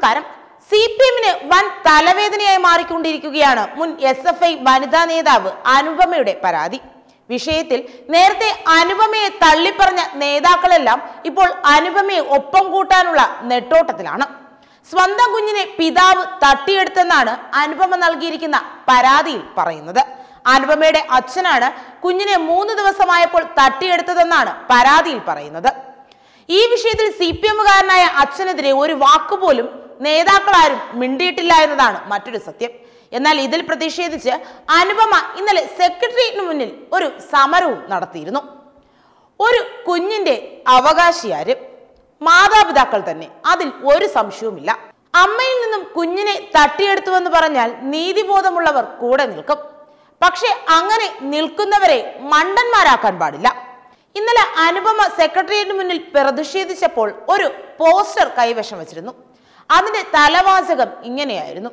നമസ്കാരം C P എമ്മിന് വൻ തലവേദനയായി മാറിക്കൊണ്ടിരിക്കുകയാണ് മുൻ എസ് എഫ് ഐ വനിതാ നേതാവ് അനുപമയുടെ പരാതി വിഷയത്തിൽ നേരത്തെ അനുപമയെ തള്ളിപ്പറഞ്ഞ നേതാക്കളെല്ലാം ഇപ്പോൾ അനുപമയെ ഒപ്പം കൂട്ടാനുള്ള നെട്ടോട്ടത്തിലാണ് സ്വന്തം കുഞ്ഞിനെ പിതാവ് തട്ടിയെടുത്തെന്നാണ് അനുപമ നൽകിയിരിക്കുന്ന പരാതിയിൽ പറയുന്നത് അനുപമയുടെ അച്ഛനാണ് കുഞ്ഞിനെ മൂന്ന് ദിവസമായപ്പോൾ തട്ടിയെടുത്തതെന്നാണ് പരാതിയിൽ പറയുന്നത് ഈ വിഷയത്തിൽ സി പി എമ്മുകാരനായ അച്ഛനെതിരെ ഒരു വാക്കുപോലും നേതാക്കളാരും മിണ്ടിയിട്ടില്ല എന്നതാണ് മറ്റൊരു സത്യം എന്നാൽ ഇതിൽ പ്രതിഷേധിച്ച് അനുപമ ഇന്നലെ സെക്രട്ടേറിയറ്റിന് മുന്നിൽ ഒരു സമരവും നടത്തിയിരുന്നു ഒരു കുഞ്ഞിന്റെ അവകാശിയാര് മാതാപിതാക്കൾ തന്നെ അതിൽ ഒരു സംശയവുമില്ല അമ്മയിൽ നിന്നും കുഞ്ഞിനെ തട്ടിയെടുത്തുവെന്ന് പറഞ്ഞാൽ നീതിബോധമുള്ളവർ കൂടെ നിൽക്കും പക്ഷെ അങ്ങനെ നിൽക്കുന്നവരെ മണ്ടന്മാരാക്കാൻ പാടില്ല ഇന്നലെ അനുപമ സെക്രട്ടേറിയറ്റിന് മുന്നിൽ പ്രതിഷേധിച്ചപ്പോൾ ഒരു പോസ്റ്റർ കൈവശം വച്ചിരുന്നു അതിന്റെ തലവാചകം ഇങ്ങനെയായിരുന്നു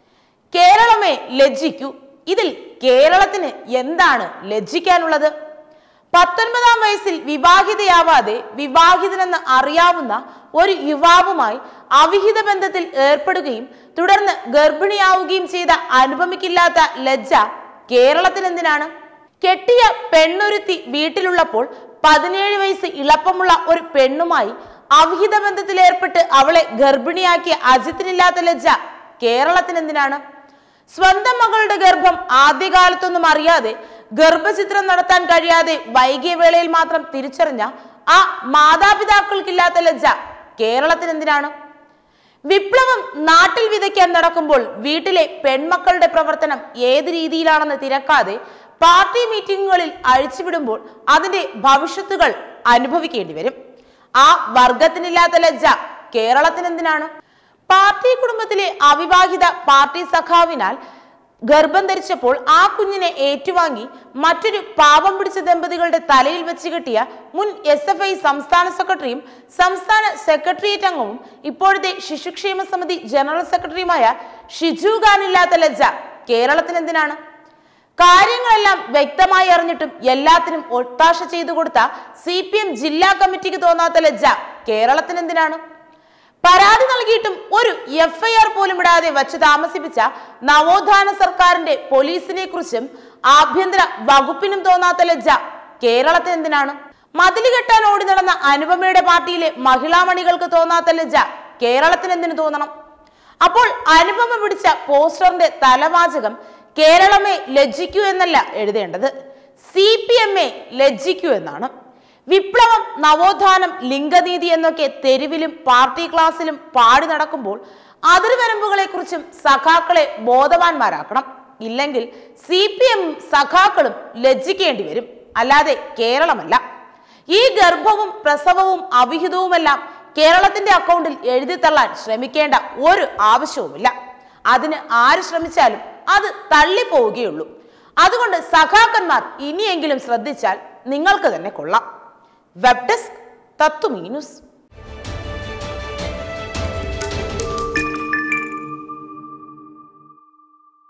കേരളമേ ലജ്ജിക്കൂ ഇതിൽ കേരളത്തിന് എന്താണ് ലജ്ജിക്കാനുള്ളത് പത്തൊൻപതാം വയസ്സിൽ വിവാഹിതയാവാതെ വിവാഹിതനെന്ന് അറിയാവുന്ന ഒരു യുവാവുമായി അവിഹിത ബന്ധത്തിൽ ഏർപ്പെടുകയും തുടർന്ന് ഗർഭിണിയാവുകയും ചെയ്ത അനുപമിക്കില്ലാത്ത ലജ്ജ കേരളത്തിന് എന്തിനാണ് കെട്ടിയ പെണ്ണൊരുത്തി വീട്ടിലുള്ളപ്പോൾ പതിനേഴ് വയസ്സ് ഇളപ്പമുള്ള ഒരു പെണ്ണുമായി അവിഹിത ബന്ധത്തിൽ ഏർപ്പെട്ട് അവളെ ഗർഭിണിയാക്കിയ അജിത്തിനില്ലാത്ത ലജ്ജ കേരളത്തിന് എന്തിനാണ് സ്വന്തം മകളുടെ ഗർഭം ആദ്യകാലത്തൊന്നും അറിയാതെ ഗർഭചിത്രം നടത്താൻ കഴിയാതെ വൈകിയ വേളയിൽ മാത്രം തിരിച്ചറിഞ്ഞ ആ മാതാപിതാക്കൾക്കില്ലാത്ത ലജ്ജ കേരളത്തിന് എന്തിനാണ് വിപ്ലവം നാട്ടിൽ വിതയ്ക്കാൻ നടക്കുമ്പോൾ വീട്ടിലെ പെൺമക്കളുടെ പ്രവർത്തനം ഏത് രീതിയിലാണെന്ന് തിരക്കാതെ പാർട്ടി മീറ്റിംഗുകളിൽ അഴിച്ചുവിടുമ്പോൾ അതിന്റെ ഭവിഷ്യത്തുകൾ അനുഭവിക്കേണ്ടി വരും ആ വർഗത്തിനില്ലാത്ത ലജ്ജ കേരളത്തിന് എന്തിനാണ് പാർട്ടി കുടുംബത്തിലെ അവിവാഹിത പാർട്ടി സഖാവിനാൽ ഗർഭം ധരിച്ചപ്പോൾ ആ കുഞ്ഞിനെ ഏറ്റുവാങ്ങി മറ്റൊരു പാവം പിടിച്ച ദമ്പതികളുടെ തലയിൽ വെച്ച് കെട്ടിയ മുൻ എസ് എഫ് ഐ സംസ്ഥാന സെക്രട്ടറിയും സംസ്ഥാന സെക്രട്ടേറിയറ്റ് അംഗവും ഇപ്പോഴത്തെ ശിശുക്ഷേമ സമിതി ജനറൽ സെക്രട്ടറിയുമായ ഷിജു ഖാനില്ലാത്ത ലജ്ജ കേരളത്തിന് എന്തിനാണ് കാര്യങ്ങളെല്ലാം വ്യക്തമായി അറിഞ്ഞിട്ടും എല്ലാത്തിനും ഒത്താശ ചെയ്തു കൊടുത്ത സി പി എം ജില്ലാ കമ്മിറ്റിക്ക് തോന്നാത്ത ലജ്ജ കേരളത്തിന് എന്തിനാണ് പരാതി നൽകിയിട്ടും ഒരു എഫ് ഐ ആർ പോലും ഇടാതെ വച്ച് താമസിപ്പിച്ച നവോത്ഥാന സർക്കാരിന്റെ പോലീസിനെ കുറിച്ചും ആഭ്യന്തര വകുപ്പിനും തോന്നാത്ത ലജ്ജ കേരളത്തിന് എന്തിനാണ് മതില് കെട്ടാൻ ഓടി നടന്ന അനുപമയുടെ പാർട്ടിയിലെ മഹിളാമണികൾക്ക് തോന്നാത്ത ലജ്ജ കേരളത്തിന് എന്തിനു തോന്നണം അപ്പോൾ അനുപമ പിടിച്ച പോസ്റ്ററിന്റെ തലവാചകം കേരളമേ ലജ്ജിക്കൂ എന്നല്ല എഴുതേണ്ടത് സി പി എം എ ലജ്ജിക്കൂ എന്നാണ് വിപ്ലവം നവോത്ഥാനം ലിംഗനീതി എന്നൊക്കെ തെരുവിലും പാർട്ടി ക്ലാസ്സിലും പാടി നടക്കുമ്പോൾ അതിർവരമ്പുകളെ കുറിച്ചും സഖാക്കളെ ബോധവാന്മാരാക്കണം ഇല്ലെങ്കിൽ സി പി എം സഖാക്കളും ലജ്ജിക്കേണ്ടി വരും അല്ലാതെ കേരളമല്ല ഈ ഗർഭവും പ്രസവവും അവിഹിതവുമെല്ലാം കേരളത്തിന്റെ അക്കൗണ്ടിൽ എഴുതി തള്ളാൻ ശ്രമിക്കേണ്ട ഒരു ആവശ്യവുമില്ല അതിന് ആര് ശ്രമിച്ചാലും അത് തള്ളിപ്പോവുകയുള്ളൂ അതുകൊണ്ട് സഖാക്കന്മാർ ഇനിയെങ്കിലും ശ്രദ്ധിച്ചാൽ നിങ്ങൾക്ക് തന്നെ കൊള്ളാം വെബ് ഡെസ്ക് തത്വമീ ന്യൂസ്